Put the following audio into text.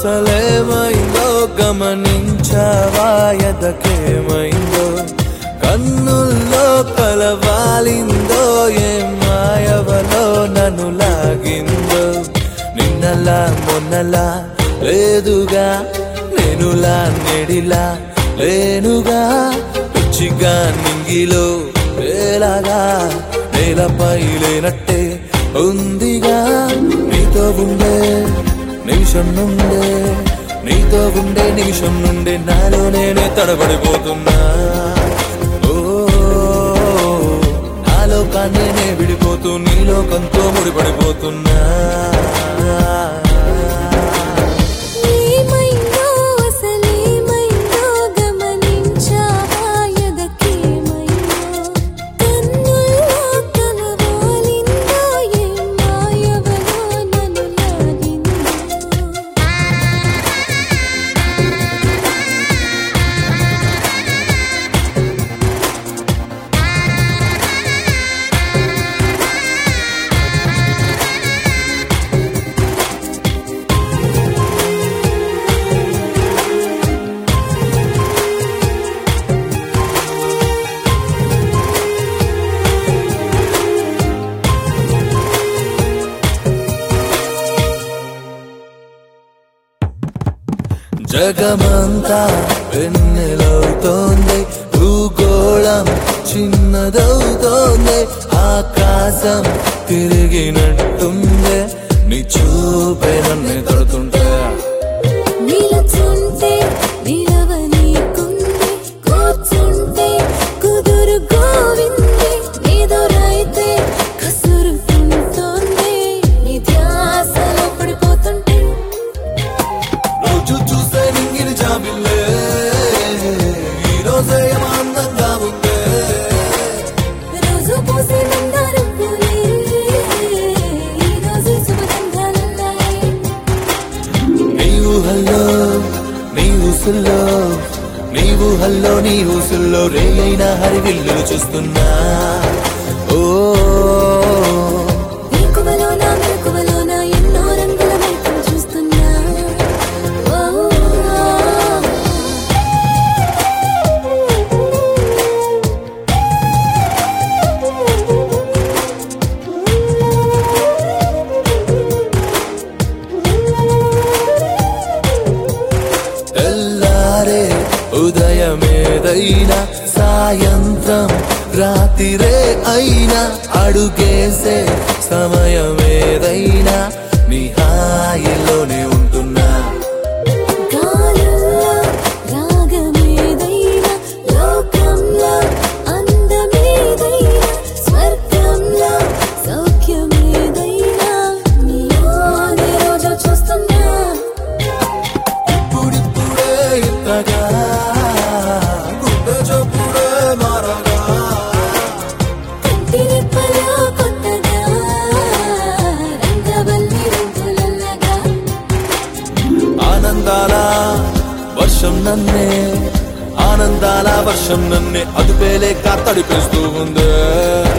అసలేమైందో గమనించవా ఎదకేమైందో కన్నుల్లో కలవాలిందో ఏం మాయవలో నన్ను లాగిందో నిన్నలా మొన్నలా లేదుగా నేనులా నెడిలా లేనుగా పిచ్చిగా నింగిలో వేలాగా నేలపై లేనట్టే ఉందిగా నీతో ఉండే నిమిషం నుండే నీతో ఉండే నిమిషం నుండే నాలో నేనే తడబడిపోతున్నా ఓ నాలో కాన్నే విడిపోతూ నీ లోకంతో ముడిపడిపోతున్నా ఏమైందో అసలేమైందో గమనించావా ఎదకేమైందో కన్నుల్లో కలవాలిందో ఏం మాయవలో నన్ను లాగిందో జగమంతా వెన్నెలవుతోంది భూగోళం చిన్నదవుతోంది ఆకాశం తిరిగినట్టుంది నీ చూపే నన్ను తడుతుంటే నిలుచుంటే నిలవనీకుంది కూర్చుంటే కుదురు గోవింది ఎదురైతే కసురుకుంటోంది నీ ధ్యాసలో పడిపోతుంటే రోజు చూస్తే నింగిని జాబిల్లే ఈ రోజే ఏమో అందంగా ఉందే రోజు పూసే మందారం పూలే ఈరోజు శుభగంధాలున్నాయి నీ ఊహల్లో నీ ఊసుల్లో నీ ఊహల్లో నీ ఊసుల్లో రేయైన హరివిల్లు చూస్తున్నా ఓ మెలకువలోన మెలకువలోన ఎన్నో రంగుల మైకం చూస్తున్నా ఓ తెల్లారే ఉదయమేదైనా సాయంత్రం రాత్రిరే అయినా అడుగేసే సమయమేదైనా నీ హాయిలోనే ఉంటున్నా గాలుల్లో రాగమేదైనా లోకంలో అందమేదైనా స్వర్గంలో సౌఖ్యమేదైనా నీలోనే రోజు చూస్తున్నా ఇప్పుడిప్పుడే ఇంతగా గుండె చప్పుడే మారగా కంటి రెప్పలో కొత్తగా రంగవల్లి రంగులల్లగా ఆనందాల వర్షం నన్నే ఆనందాల వర్షం నన్నే అదుపేలేక తడిపేస్తూ ఉంది